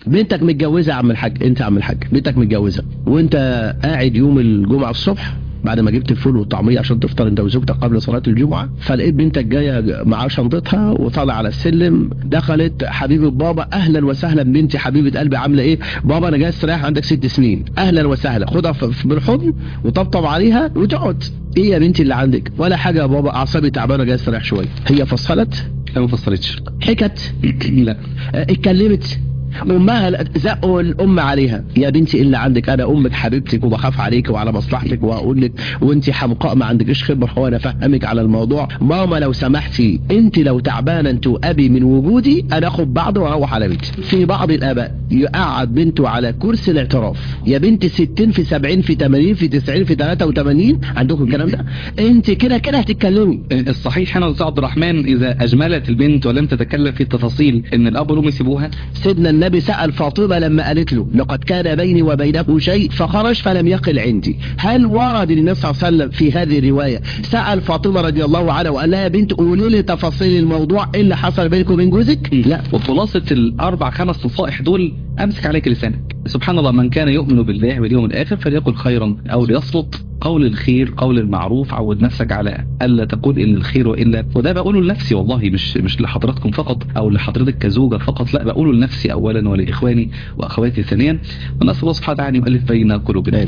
بنتك متجوزه يا عم الحاج انت يا عم الحاج بنتك متجوزه وانت قاعد يوم الجمعه الصبح بعد ما جبت الفول والطعميه عشان تفطر انت وزوجتك قبل صلاه الجمعه فلقيت بنتك جايه معاها شنطتها وطالع على السلم دخلت حبيبه بابا اهلا وسهلا بنتي حبيبه قلبي عامله ايه بابا انا جاي استريح عندك ست سنين اهلا وسهلا خدها في- في- بالحضن وطبطب عليها وتقعد ايه يا بنتي اللي عندك ولا حاجه يا بابا اعصابي تعبانه جاي استريح شويه هي فصلت لا ما فصلتش حكت لا آه، اتكلمت امها ل- زقوا الام عليها يا بنتي إيه اللي عندك انا امك حبيبتك وبخاف عليك وعلى مصلحتك واقول لك وانت حمقاء ما عندكش خبره وانا افهمك على الموضوع ماما لو سمحتي انت لو تعبانه انت وابي من وجودي انا اخد بعض واروح على بيتي في بعض الاباء يقعد بنته على كرسي الاعتراف يا بنت 60 في 70 في 80 في 90 في 83 عندكم الكلام ده انت كده كده هتتكلمي الصحيح هنا يا استاذ عبد الرحمن اذا اجملت البنت ولم تتكلم في التفاصيل ان الاب والام يسيبوها سيدنا النبي سأل فاطمة لما قالت له لقد كان بيني وبينه شيء فخرج فلم يقل عندي هل ورد النبي صلى الله عليه وسلم في هذه الرواية سأل فاطمة رضي الله عنها وقال لها يا بنت قولي لي تفاصيل الموضوع ايه اللي حصل بينك وبين جوزك لا وخلاصة الأربع خمس نصائح دول أمسك عليك لسانك سبحان الله من كان يؤمن بالله واليوم الآخر فليقل خيرا أو ليصمت قول الخير قول المعروف عود نفسك على ألا تقول إن الخير وإلا وده بقوله لنفسي والله مش مش لحضراتكم فقط أو لحضرتك كزوجة فقط لا بقوله لنفسي أولا ولإخواني وأخواتي ثانيا ونسأل الله سبحانه وتعالى أن يؤلف بين قلوبنا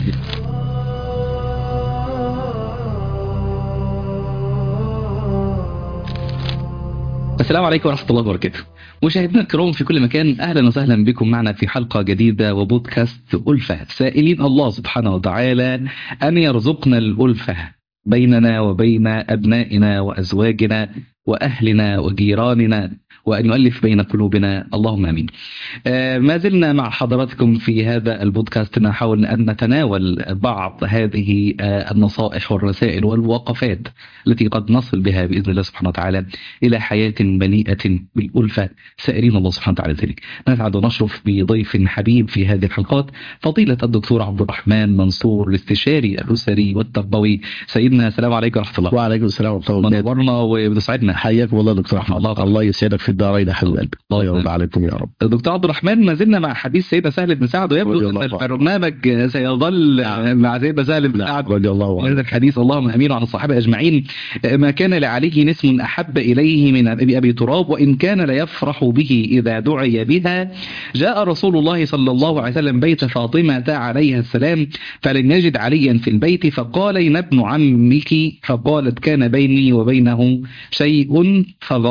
السلام عليكم ورحمة الله وبركاته مشاهدينا الكرام في كل مكان أهلا وسهلا بكم معنا في حلقة جديدة وبودكاست ألفة سائلين الله سبحانه وتعالى أن يرزقنا الألفة بيننا وبين أبنائنا وأزواجنا وأهلنا وجيراننا وأن يؤلف بين قلوبنا اللهم آمين آه ما زلنا مع حضراتكم في هذا البودكاست نحاول أن نتناول بعض هذه آه النصائح والرسائل والوقفات التي قد نصل بها بإذن الله سبحانه وتعالى إلى حياة مليئة بالألفة سائرين الله سبحانه وتعالى ذلك نسعد ونشرف بضيف حبيب في هذه الحلقات فضيلة الدكتور عبد الرحمن منصور الاستشاري الأسري والتربوي سيدنا السلام عليكم ورحمة الله وعليكم السلام ورحمة الله وبركاته منورنا وبتسعدنا حياكم الله دكتور احمد الله الله يسعدك في الدارين يا حبيب قلبي الله الله يرضى عليكم يا رب دكتور عبد الرحمن ما زلنا مع حديث سيدة سهل بن سعد رضي ويبدو الله أن عنه. البرنامج سيظل مع سيدة سهل بن سعد رضي الله عنه هذا الحديث اللهم امين وعن الصحابه اجمعين ما كان لعلي نسم احب اليه من ابي ابي تراب وان كان ليفرح به اذا دعي بها جاء رسول الله صلى الله عليه وسلم بيت فاطمه عليها السلام فلم يجد عليا في البيت فقال اين ابن عمك فقالت كان بيني وبينه شيء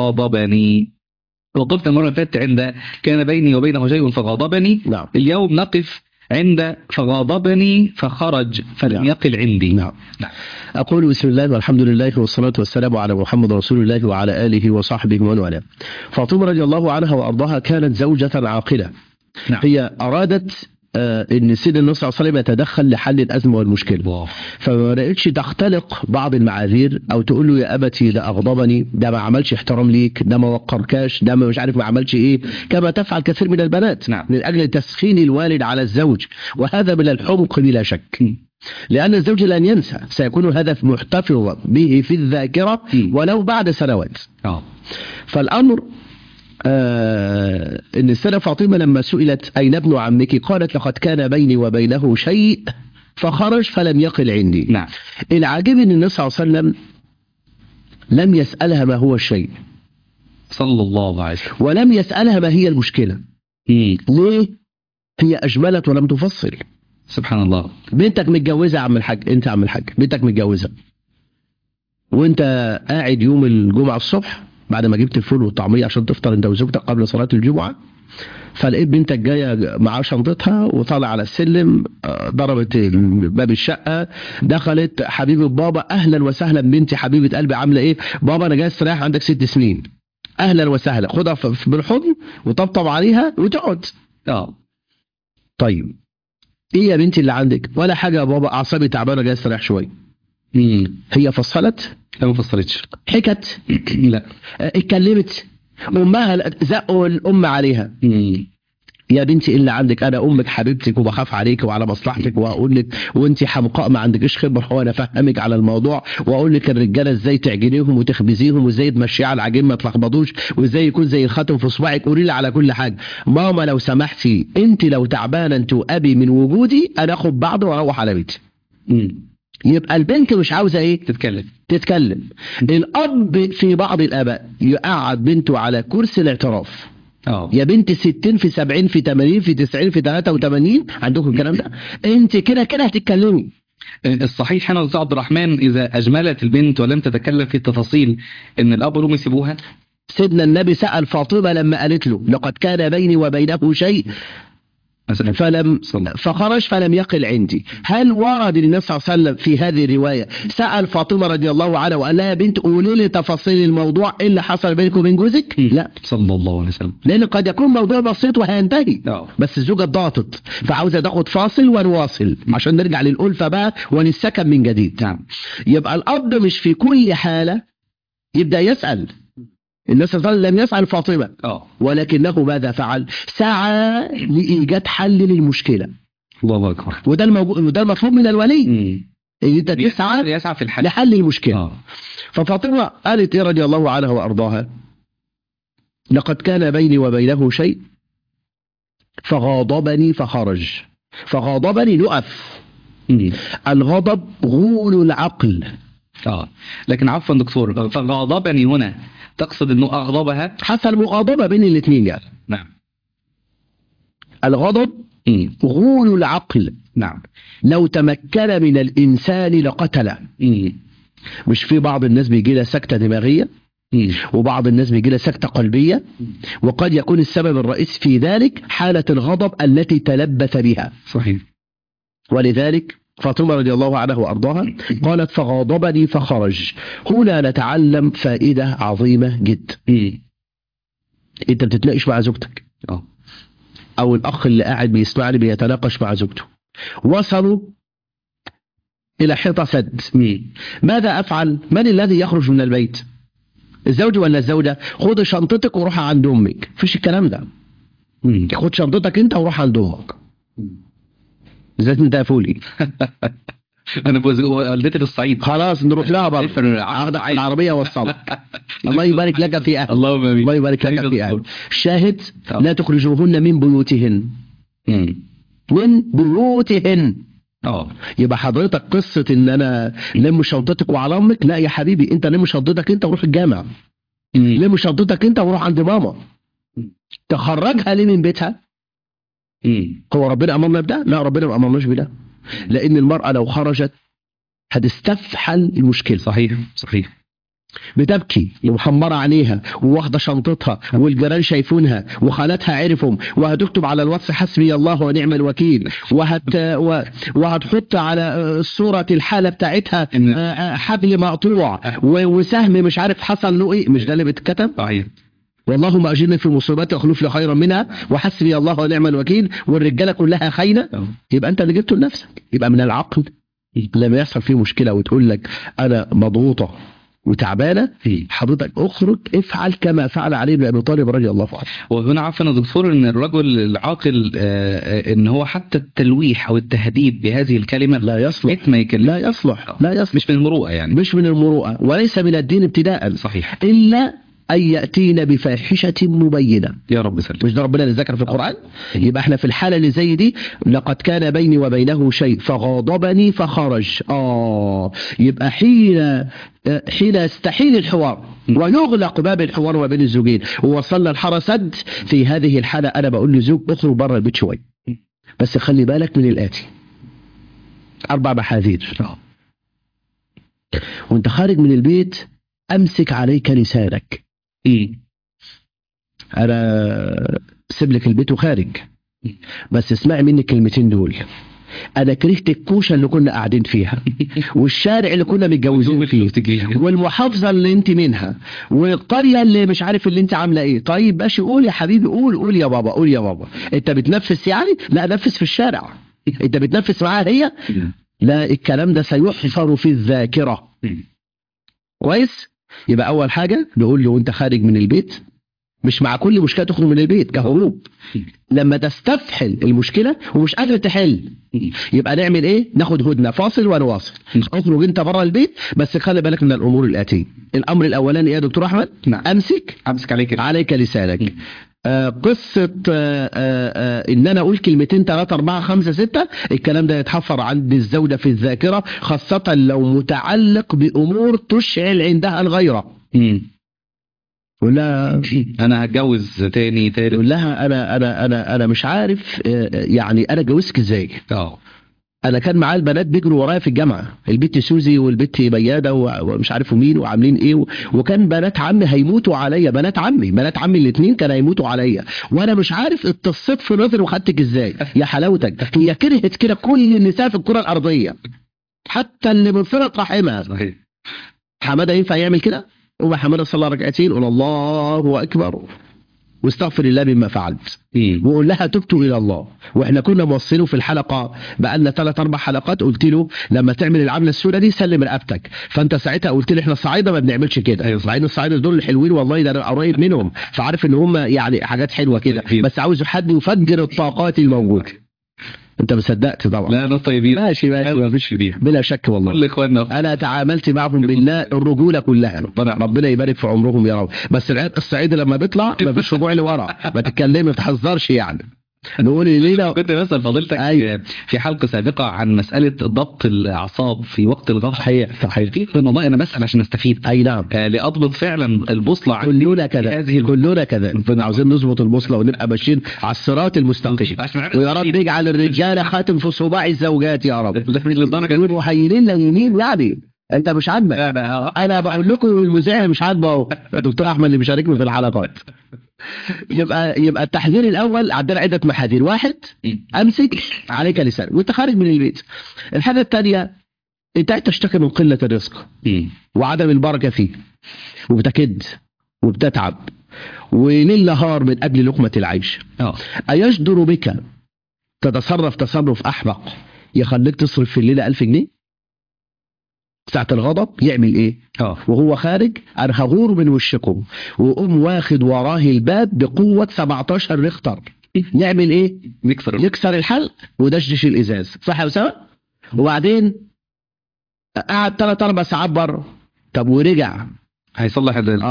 فغاضبني وقفت المره اللي فاتت عند كان بيني وبينه شيء فغاضبني نعم اليوم نقف عند فغاضبني فخرج فلم نعم. يقل عندي نعم نعم. أقول بسم الله والحمد لله والصلاة والسلام على محمد رسول الله وعلى آله وصحبه ومن والاه. فاطمة رضي الله عنها وأرضاها كانت زوجة عاقلة. نعم. هي أرادت آه، ان سيدنا النبي صلى الله عليه وسلم يتدخل لحل الازمه والمشكله الله فما بقتش تختلق بعض المعاذير او تقول له يا ابتي ده اغضبني ده ما عملش احترام ليك ده ما وقركاش ده ما مش عارف ما عملش ايه كما تفعل كثير من البنات نعم. من اجل تسخين الوالد على الزوج وهذا من الحمق بلا شك مم. لأن الزوج لن ينسى سيكون الهدف محتفظا به في الذاكرة مم. ولو بعد سنوات اه فالأمر آه إن السيدة فاطمة لما سئلت أين ابن عمك قالت لقد كان بيني وبينه شيء فخرج فلم يقل عندي نعم العجيب أن النبي صلى الله عليه وسلم لم يسألها ما هو الشيء صلى الله عليه وسلم ولم يسألها ما هي المشكلة مم. ليه؟ هي أجملت ولم تفصل سبحان الله بنتك متجوزة يا عم الحاج انت يا عم الحاج بنتك متجوزة وانت قاعد يوم الجمعة الصبح بعد ما جبت الفول والطعمية عشان تفطر انت وزوجتك قبل صلاة الجمعة فلقيت بنتك جاية معاها شنطتها وطالع على السلم آه، ضربت باب الشقة دخلت حبيبة بابا أهلا وسهلا بنتي حبيبة قلبي عاملة إيه بابا أنا جاي استريح عندك ست سنين أهلا وسهلا خدها في- في- بالحضن وطبطب عليها وتقعد اه طيب ايه يا بنتي اللي عندك ولا حاجه يا بابا اعصابي تعبانه جاي استريح شويه مم. هي فصلت لا ما فصلتش حكت لا آه، اتكلمت امها ل- زقوا الام عليها مم. يا بنتي الا عندك انا امك حبيبتك وبخاف عليك وعلى مصلحتك واقول لك وانت حمقاء ما عندكش خبره وانا افهمك على الموضوع واقول لك الرجاله ازاي تعجنيهم وتخبزيهم وازاي تمشي على العجين ما تلخبطوش وازاي يكون زي الخاتم في صباعك قولي لي على كل حاجه ماما لو سمحتي انت لو تعبانه انت وابي من وجودي انا اخد بعض واروح على بيتي مم. يبقى البنت مش عاوزه ايه تتكلم تتكلم الاب في بعض الاباء يقعد بنته على كرسي الاعتراف اه يا بنت 60 في 70 في 80 في 90 في 83 عندكم الكلام ده انت كده كده هتتكلمي الصحيح هنا يا استاذ عبد الرحمن اذا اجملت البنت ولم تتكلم في التفاصيل ان الاب والام يسيبوها سيدنا النبي سأل فاطمة لما قالت له لقد كان بيني وبينه شيء مثلا فلم صلى. فخرج فلم يقل عندي هل ورد النبي صلى الله عليه وسلم في هذه الرواية سأل فاطمة رضي الله عنها وقال لها يا بنت قولي لي تفاصيل الموضوع ايه اللي حصل بينك وبين جوزك لا صلى الله عليه وسلم لان قد يكون موضوع بسيط وهينتهي اه بس الزوجة ضغطت فعاوزة تاخد فاصل ونواصل عشان نرجع للألفة بقى ونسكن من جديد نعم يبقى الأب مش في كل حالة يبدأ يسأل النبي صلى الله عليه وسلم لم يسأل فاطمة اه ولكنه ماذا فعل سعى لإيجاد حل للمشكلة الله اكبر وده الموجود وده المطلوب من الولي مم. ان انت تسعى يسعى في الحل لحل المشكلة اه ففاطمة قالت ايه رضي الله عنها وارضاها لقد كان بيني وبينه شيء فغاضبني فخرج فغاضبني نقف مم. الغضب غول العقل اه لكن عفوا دكتور فغضبني هنا تقصد انه اغضبها حصل مغاضبة بين الاثنين يعني نعم الغضب مم. غول العقل نعم لو تمكن من الإنسان لقتله مم. مش في بعض الناس بيجي لها سكتة دماغية مم. وبعض الناس بيجي لها سكتة قلبية وقد يكون السبب الرئيسي في ذلك حالة الغضب التي تلبث بها صحيح ولذلك فاطمة رضي الله عنها وأرضاها قالت فغاضبني فخرج هنا نتعلم فائدة عظيمة جدا مم. انت بتتناقش مع زوجتك اه او الاخ اللي قاعد بيسمعني بيتناقش مع زوجته وصلوا الى حيطة سد مم. ماذا افعل من الذي يخرج من البيت الزوج ولا الزوجة خد شنطتك وروح عند امك فيش الكلام ده مم. خد شنطتك انت وروح عند امك لازم انت فولي انا بوز- والدتي في الصعيد خلاص نروح لها بره عارف إن اخدك في العربيه واوصلك الله يبارك لك في اهل اللهم امين الله يبارك لك في اهل الشاهد طبعا. لا تخرجوهن من بيوتهن مم. من بيوتهن اه يبقى حضرتك قصه ان انا لم شنطتك وعلى امك لا يا حبيبي انت لم شنطتك انت وروح الجامع مم. لم شنطتك انت وروح عند ماما مم. تخرجها ليه من بيتها مم. هو ربنا امرنا بده لا ربنا ما امرناش بده لان المراه لو خرجت هتستفحل المشكله صحيح صحيح بتبكي ومحمرة عينيها وواخدة شنطتها والجيران شايفينها وخالاتها عرفهم وهتكتب على الواتس حسبي الله ونعم الوكيل وهت و- وهتحط على صورة الحالة بتاعتها إن- آه، آه، حبل مقطوع و- وسهم مش عارف حصل له ايه مش ده اللي بيتكتب صحيح واللهم اجرني في مصيبتي واخلف لي خيرا منها وحسبي الله ونعم الوكيل والرجاله كلها خاينه آه. يبقى انت اللي جبته لنفسك يبقى من العقل لما يحصل فيه مشكله وتقول لك انا مضغوطه وتعبانه مم. حضرتك اخرج افعل كما فعل علي بن ابي طالب رضي الله عنه وهنا عارف يا دكتور ان الرجل العاقل آه، آه، ان هو حتى التلويح او التهديد بهذه الكلمه لا يصلح بيت ما يكلم لا يصلح لا يصلح مش من المروءه يعني مش من المروءه وليس من الدين ابتداء صحيح الا ان ياتينا بفاحشه مبينه يا رب سلم مش ده ربنا اللي ذكر في القرآن يبقى احنا في الحالة اللي زي دي لقد كان بيني وبينه شيء فغاضبني فخرج اه يبقى حين آه، حين يستحيل الحوار ويغلق باب الحوار ما بين الزوجين ووصلنا الحارة سد في هذه الحالة انا بقول لزوج اخرج بره البيت شوية بس خلي بالك من الآتي أربع محاذير آه. وانت خارج من البيت أمسك عليك لسانك مم. انا سيب لك البيت وخارج بس اسمعي مني الكلمتين دول انا كرهت الكوشه اللي كنا قاعدين فيها والشارع اللي كنا متجوزين فيه والمحافظه اللي انت منها والقريه اللي مش عارف اللي انت عامله ايه طيب ماشي قول يا حبيبي قول قول يا بابا قول يا بابا انت بتنفس يعني لا نفس في الشارع انت بتنفس معاها هي لا الكلام ده سيحفر في الذاكره مم. كويس يبقى اول حاجه نقول له وانت خارج من البيت مش مع كل مشكله تخرج من البيت كهروب لما تستفحل المشكله ومش قادر تحل يبقى نعمل ايه ناخد هدنه فاصل ونواصل اخرج انت بره البيت بس خلي بالك من الامور الاتيه الامر الاولاني ايه يا دكتور احمد نعم. امسك امسك عليك عليك لسانك آه قصة آه آه آه ان انا اقول كلمتين ثلاثة اربعة خمسة ستة الكلام ده يتحفر عند الزوجة في الذاكرة خاصة لو متعلق بامور تشعل عندها الغيرة مم. يقول لها انا هتجوز تاني تالت يقول لها انا انا انا انا مش عارف آه، يعني انا جوزك ازاي اه انا كان معايا البنات بيجروا ورايا في الجامعه البت سوزي والبت مياده و- ومش عارف مين وعاملين ايه و- وكان بنات عمي هيموتوا عليا بنات عمي بنات عمي الاثنين كانوا هيموتوا عليا وانا مش عارف اتصيت في نظري وخدتك ازاي يا حلاوتك هي كرهت كده كل النساء في الكره الارضيه حتى اللي من صله رحمها صحيح حماده ينفع يعمل كده هو حماده صلى ركعتين قول الله اكبر واستغفر الله مما فعلت مم. وقول لها تبت الى الله واحنا كنا موصينه في الحلقه بقالنا ثلاث اربع حلقات قلت له لما تعمل العمله السوداء دي سلم رقبتك فانت ساعتها قلت لي احنا الصعايده ما بنعملش كده أيوة. مع ان الصعايده دول الحلوين والله ده انا قريب منهم فعارف ان هم يعني حاجات حلوه كده أكيد. بس عاوز حد يفجر الطاقات الموجوده انت ما صدقت طبعا لا ناس طيبين ماشي ماشي ما فيش بيها بلا شك والله كل اخواننا انا تعاملت معهم بالله الرجوله كلها ربنا ربنا يبارك في عمرهم يا رب بس العيال الصعيدي لما بيطلع ما فيش رجوع لورا ما تتكلمي ما تهزرش يعني نقول لينا كنت بسأل فضيلتك أيوة. في حلقة سابقة عن مسألة ضبط الأعصاب في وقت الغضب صحيح صحيح في والله أنا بسأل عشان أستفيد اي نعم آه، لأضبط فعلا البوصلة عندي كلنا في كذا هذه ال- كلنا كذا كنا عاوزين نظبط البوصله ونبقى ماشيين على الصراط المستقيم عشان نعرف ويا رب يجعل الرجال خاتم في صباع الزوجات يا رب ده مش للدرجة يقولوا محيلين ليمين يعني انت مش عاجبك لا لا انا بقول لكم المذيع مش عاجبه اهو دكتور احمد اللي بيشاركني في الحلقات يبقى يبقى التحذير الاول عندنا عده محاذير واحد امسك عليك لسانك وانت خارج من البيت الحاجه الثانيه انت قاعد تشتكي من قله الرزق مم. وعدم البركه فيه وبتكد وبتتعب وليل نهار من اجل لقمه العيش اه ايجدر بك تتصرف تصرف احمق يخليك تصرف في الليله 1000 جنيه ساعة الغضب يعمل ايه اه وهو خارج انا هغور من وشكم وقوم واخد وراه الباب بقوة 17 ريختر يعمل ايه نكسر ال- يكسر الحلق ودشدش الازاز صح يا اسامه وبعدين قعد 3 4 ساعات بره طب ورجع هيصلح ال-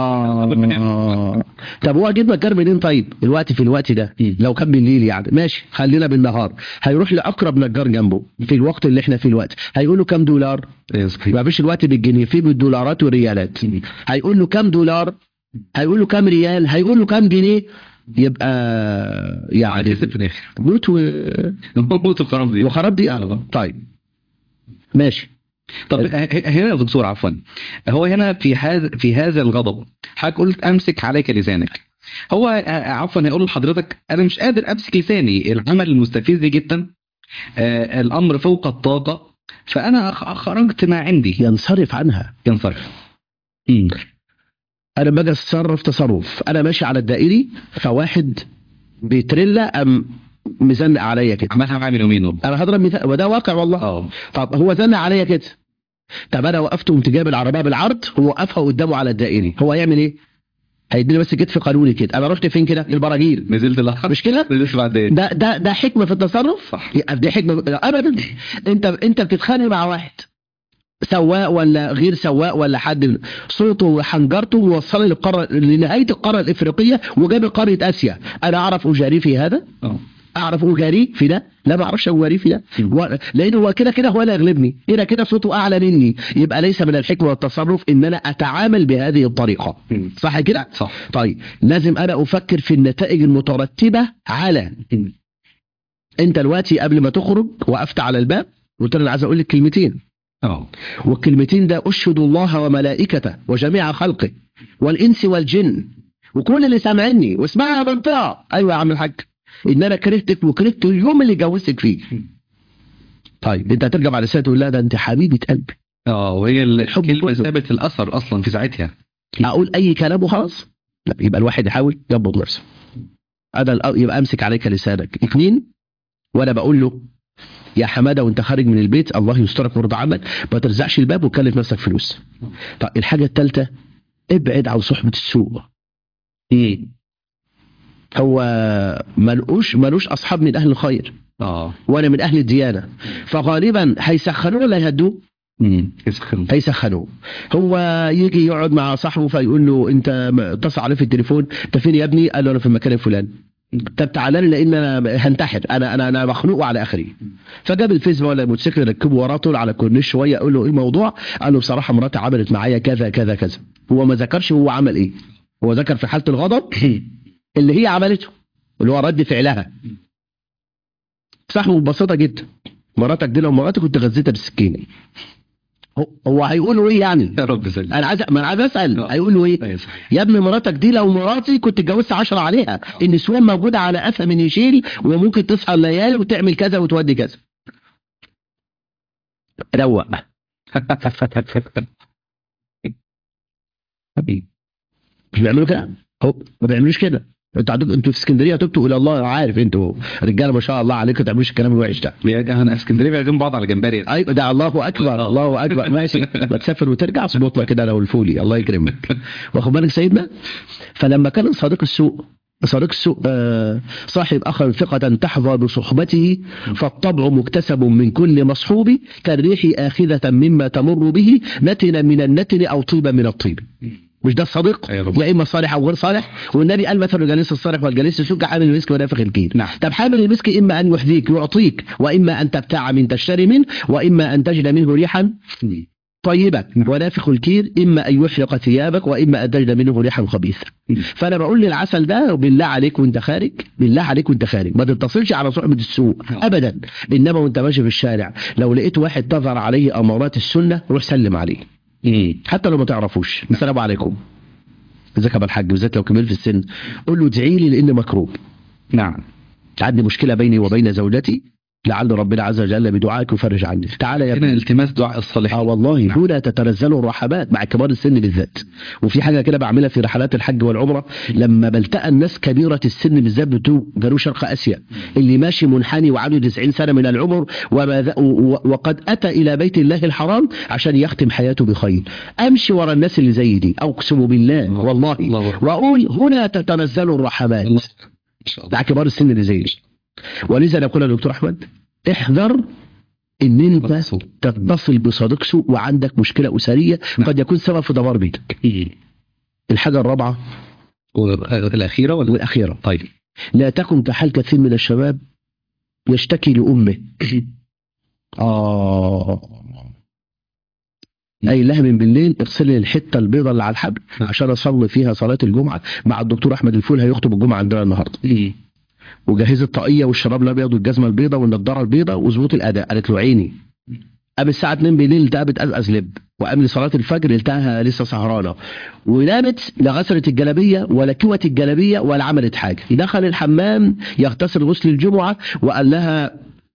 اه طب هو جيب نجار منين طيب الوقت في الوقت ده مم. لو كان بالليل يعني ماشي خلينا بالنهار هيروح لاقرب نجار جنبه في الوقت اللي احنا فيه الوقت هيقول له كام دولار إيه، صحيح. ما فيش الوقت بالجنيه في بالدولارات والريالات هيقول له كام دولار هيقول له كام ريال هيقول له كام جنيه يبقى يعني هتكسب في الآخر موت و... موت القرار دي وخراب دي آه. طيب ماشي طب ه- ه- هنا يا دكتور عفوا هو هنا في هذا في هذا الغضب حضرتك قلت امسك عليك لسانك هو آه، عفوا هيقول لحضرتك انا مش قادر امسك لساني العمل المستفز جدا آه، الامر فوق الطاقه فانا خ- خرجت ما عندي ينصرف عنها ينصرف مم. انا باجي اتصرف تصرف انا ماشي على الدائري فواحد بتريلا ام مزنق عليا كده عملها معايا من يومين والله انا هضرب مثال وده واقع والله اه طب هو زنق عليا كده طب انا وقفت وقمت جايب العربيه بالعرض ووقفها قدامه على الدائري هو يعمل ايه؟ هيديني بس كتف قانوني كده انا رحت فين كده؟ للبراجيل نزلت الأحد مش كده؟ نزلت بعدين ده ده ده حكمه في التصرف صح دي حكمه ابدا انت انت بتتخانق مع واحد سواق ولا غير سواق ولا حد صوته وحنجرته موصله للقاره لنهايه القاره الافريقيه وجاب قاره اسيا انا اعرف اجاري في هذا اه اعرف اجاري في ده لا ما اعرفش اجاري في ده و... لان هو كده كده هو اللي يغلبني كده كده صوته اعلى مني يبقى ليس من الحكمه والتصرف ان انا اتعامل بهذه الطريقه مم. صح كده صح طيب لازم انا افكر في النتائج المترتبه على مم. انت دلوقتي قبل ما تخرج وقفت على الباب قلت له انا عايز اقول لك كلمتين اه والكلمتين ده اشهد الله وملائكته وجميع خلقه والانس والجن وكل اللي سامعني واسمعها يا منطقه ايوه يا عم الحاج ان انا كرهتك وكرهت اليوم اللي جوزتك فيه طيب انت هترجع بعد سنه تقول لا ده انت حبيبه قلبي اه وهي الحب الكلمه كله. سابت الاثر اصلا في ساعتها اقول اي كلام وخلاص لا يبقى الواحد يحاول يضبط نفسه انا الأ- يبقى امسك عليك لسانك اثنين وانا بقول له يا حماده وانت خارج من البيت الله يسترك ويرضى عنك ما ترزعش الباب وكلف نفسك فلوس طيب الحاجه الثالثه ابعد عن صحبه السوء مم. هو ملقوش ملوش اصحاب من اهل الخير اه ولا من اهل الديانه فغالبا هيسخنوه ولا يهدوه امم يسخن هيسخنوه هو يجي يقعد مع صاحبه فيقول له انت م- اتصل عليه في التليفون انت فين يا ابني قال له انا في المكان الفلاني طب تعالى لي لان انا هنتحر انا انا انا مخنوق على اخري فجاب الفيسبوك ولا الموتوسيكل ركبه وراه طول على الكورنيش شويه يقول له ايه الموضوع قال له بصراحه مراتي عملت معايا كذا كذا كذا هو ما ذكرش هو عمل ايه هو ذكر في حاله الغضب اللي هي عملته اللي هو رد فعلها صاحبه ببساطه جدا مراتك دي لو مراتي كنت غزيتها بالسكينه هو- هو هيقولوا ايه يعني يا رب سلم انا عايز ما انا عايز اسال آه. هيقولوا ايه ايوه صحيح يا ابني مراتك دي لو مراتي كنت اتجوزت عشرة عليها النسوان موجودة على قفا من يشيل وممكن تصحى الليالي وتعمل كذا وتودي كذا روق حبيبي مش بيعملوا كده هو ما بيعملوش كده انتوا عندكم انتوا في اسكندريه تبتوا الى الله عارف انتوا رجاله ما شاء الله عليكم ما تعملوش الكلام الوحش ده انا اسكندريه بيعزموا بعض على جمبري ايوه ده الله اكبر الله اكبر ماشي بتسافر وترجع اظبط لك كده انا والفولي الله يكرمك واخد بالك سيدنا فلما كان صديق السوء صديق السوء آه، صاحب اخا ثقة تحظى بصحبته فالطبع مكتسب من كل مصحوب كالريح آخذة مما تمر به نتن من النتن أو طيبا من الطيب مش ده الصديق أيوة رب. يا اما صالح او غير صالح والنبي قال مثل الجليس الصالح والجليس السوء حامل المسك ونافخ الكير نعم. طب حامل المسك اما ان يحذيك يعطيك واما ان تبتاع من تشتري منه واما ان تجد منه ريحا طيبة نعم. ونافخ الكير إما أن يحرق ثيابك وإما أن تجد منه ريحا خبيثة مم. فأنا بقول للعسل ده بالله عليك وأنت خارج بالله عليك وأنت خارج ما تتصلش على صحبة السوء نعم. أبدا إنما وأنت ماشي في الشارع لو لقيت واحد تظهر عليه أمارات السنة روح سلم عليه مم. حتى لو ما تعرفوش السلام عليكم ازيك يا أبو الحاج بالذات لو كبير في السن قول له ادعي لي لأني مكروب نعم عندي مشكلة بيني وبين زوجتي لعل ربنا عز وجل بدعائك يفرج عني تعالى يا هنا ابني التماس دعاء الصالح اه والله نعم. هنا تتنزل الرحمات مع كبار السن بالذات وفي حاجه كده بعملها في رحلات الحج والعمره لما بلتقى الناس كبيره السن بالذات بتوع جنوب شرق اسيا اللي ماشي منحني وعنده 90 سنه من العمر وما ذا- و- وقد اتى الى بيت الله الحرام عشان يختم حياته بخير امشي ورا الناس اللي زي دي اقسم بالله الله. والله الله أكبر. واقول هنا تتنزل الرحمات الله ان شاء الله مع كبار السن اللي زي دي ولذا نقول يا دكتور احمد احذر ان انت مقصود. تتصل بصديق سوء وعندك مشكله اسريه نعم. قد يكون سبب في دمار بيتك مم. الحاجه الرابعه والاخيره ولا والاخيره طيب لا تكن كحال كثير من الشباب يشتكي لامه اه اي لها من بالليل اغسلي الحته البيضاء اللي على الحبل عشان اصلي فيها صلاه الجمعه مع الدكتور احمد الفول هيخطب الجمعه عندنا النهارده مم. وجهز الطاقيه والشراب الابيض والجزمه البيضاء والنضاره البيضاء وظبوط الاداء قالت له عيني قام الساعه 2 بالليل لقاها بتقزقز لب وقام لصلاه الفجر لقاها لسه سهرانه ونامت لا غسلت الجلابيه ولا كوت الجلابيه ولا عملت حاجه دخل الحمام يغتسل غسل الجمعه وقال لها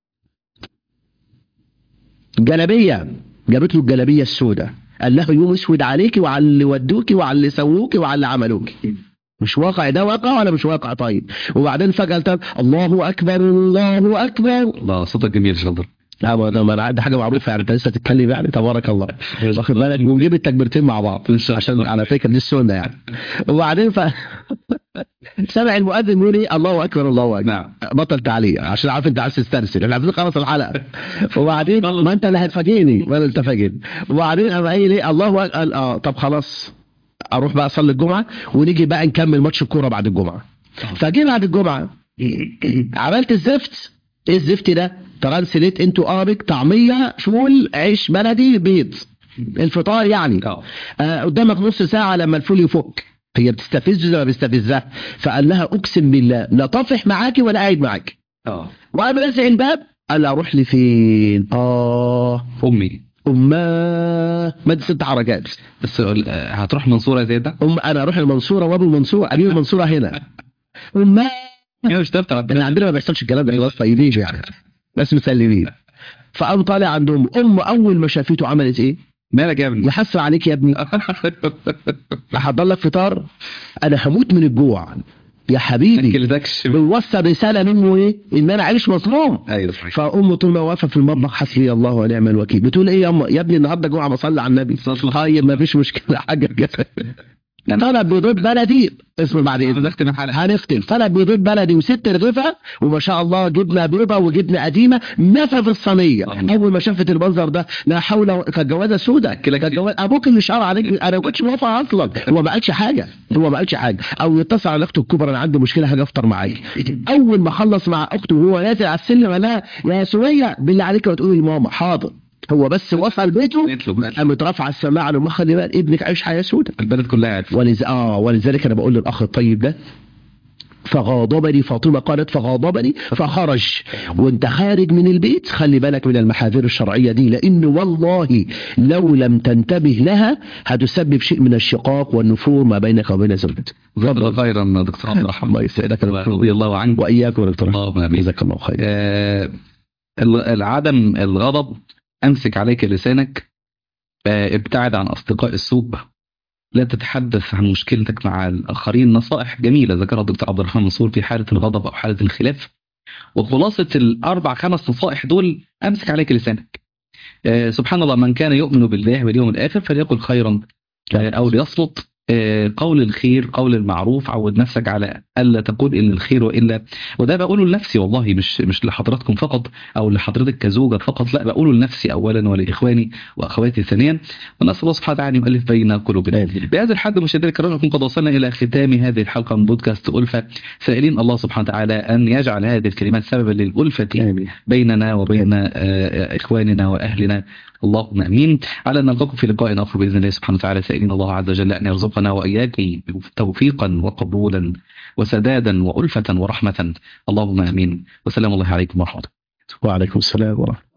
جلابيه جابت له الجلابيه السوداء قال لها يوم اسود عليكي وعلى اللي ودوكي وعلى اللي سووكي وعلى اللي عملوكي مش واقع ده واقع ولا مش واقع طيب وبعدين فجاه قلت الله اكبر الله اكبر الله صوتك جميل شاطر لا ما ده- ما أنا- ده حاجه معروفه يعني انت لسه تتكلم يعني تبارك الله واخد بالك ونجيب التكبيرتين مع بعض إن شاء عشان الله. على فكره دي السنه يعني وبعدين ف سمع المؤذن يقول ايه الله اكبر الله اكبر نعم بطل تعليق عشان عارف انت عايز تسترسل احنا عايزين نخلص الحلقه وبعدين ما انت اللي هتفاجئني ولا انت فاجئني وبعدين قام قايل ايه الله أكبر قال اه طب خلاص اروح بقى اصلي الجمعه ونيجي بقى نكمل ماتش الكوره بعد الجمعه فجي بعد الجمعه عملت الزفت ايه الزفت ده ترانسليت انتو ارك طعميه فول عيش بلدي بيض الفطار يعني اه آه قدامك نص ساعه لما الفول يفك هي بتستفز ولا بيستفزها فقال لها اقسم بالله لا طافح معاكي ولا قاعد معاكي اه وقام رازع الباب قال لها اروح لي فين اه امي اماه مادة ست حركات بس آه، هتروح منصوره زي ده ام انا اروح المنصوره وابو المنصوره اجيب المنصوره هنا اماه هي مش تفتح احنا عندنا ما بيحصلش الكلام ده خلاص طيبين يعني بس مسلمين فقام طالع عندهم ام اول ما شافته عملت ايه؟ مالك يا ابني يحسر عليك يا ابني احضر لك فطار انا هموت من الجوع يا ما حبيبي كلتكش بيوصل رساله منه ايه؟ ان انا عايش مظلوم ايوه صحيح فامه طول ما واقفه في المطبخ حسبي الله ونعم الوكيل بتقول ايه يا أم يا ابني النهارده جمعه بصلي على النبي صلى الله طيب ما فيش مشكله حاجه كده طلب بيض بلدي اسمه بعدين نختم الحلقه هنختم طلب بيض بلدي وست رغيفة وما شاء الله جبنه بيضه وجبنه قديمه نفى في الصينيه الله. اول ما شافت المنظر ده لا حول ولا كانت جوازه سوداء كده كانت كده. جواز ابوك اللي شعر عليك انا ما كنتش موافق اصلا هو ما قالش حاجه هو ما قالش حاجه او يتصل على اخته الكبرى انا عندي مشكله حاجه افطر معاك اول ما خلص مع اخته وهو نازل على السلم قال لها يا سوريا بالله عليك ما تقولي لماما حاضر هو بس وصل بيته نطلب قامت رافعه السماعه لما خلي بالك ابنك عايش حياه سوداء البلد كلها عارفه ولز... اه ولذلك انا بقول للاخ الطيب ده فغاضبني فاطمه قالت فغاضبني فخرج وانت خارج من البيت خلي بالك من المحاذير الشرعيه دي لان والله لو لم تنتبه لها هتسبب شيء من الشقاق والنفور ما بينك وبين زوجتك جزاك الله خيرا دكتور عبد الرحمن الله يسعدك يا دكتور. رضي الله عنك واياكم يا دكتور اللهم امين جزاك الله خير آه، ال- العدم الغضب امسك عليك لسانك آه، ابتعد عن اصدقاء السوء لا تتحدث عن مشكلتك مع الاخرين نصائح جميله ذكرها الدكتور عبد الرحمن منصور في حاله الغضب او حاله الخلاف وخلاصه الاربع خمس نصائح دول امسك عليك لسانك آه، سبحان الله من كان يؤمن بالله واليوم الاخر فليقل خيرا آه، او ليصمت آه، قول الخير قول المعروف عود نفسك على الا تقول ان الخير والا وده بقوله لنفسي والله مش مش لحضراتكم فقط او لحضرتك كزوجه فقط لا بقوله لنفسي اولا ولاخواني واخواتي ثانيا ونسال الله سبحانه وتعالى ان يؤلف بين قلوبنا بهذا الحد مشاهدينا الكرام نكون قد وصلنا الى ختام هذه الحلقه من بودكاست الفه سائلين الله سبحانه وتعالى ان يجعل هذه الكلمات سببا للالفه امين بيننا وبين آه، آه، اخواننا واهلنا اللهم امين على ان نلقاكم في لقاء اخر باذن الله سبحانه وتعالى سائلين الله عز وجل ان يرزقنا واياكم توفيقا وقبولا وسدادا والفه ورحمه اللهم امين وسلام الله عليكم ورحمه الله وعليكم السلام ورحمه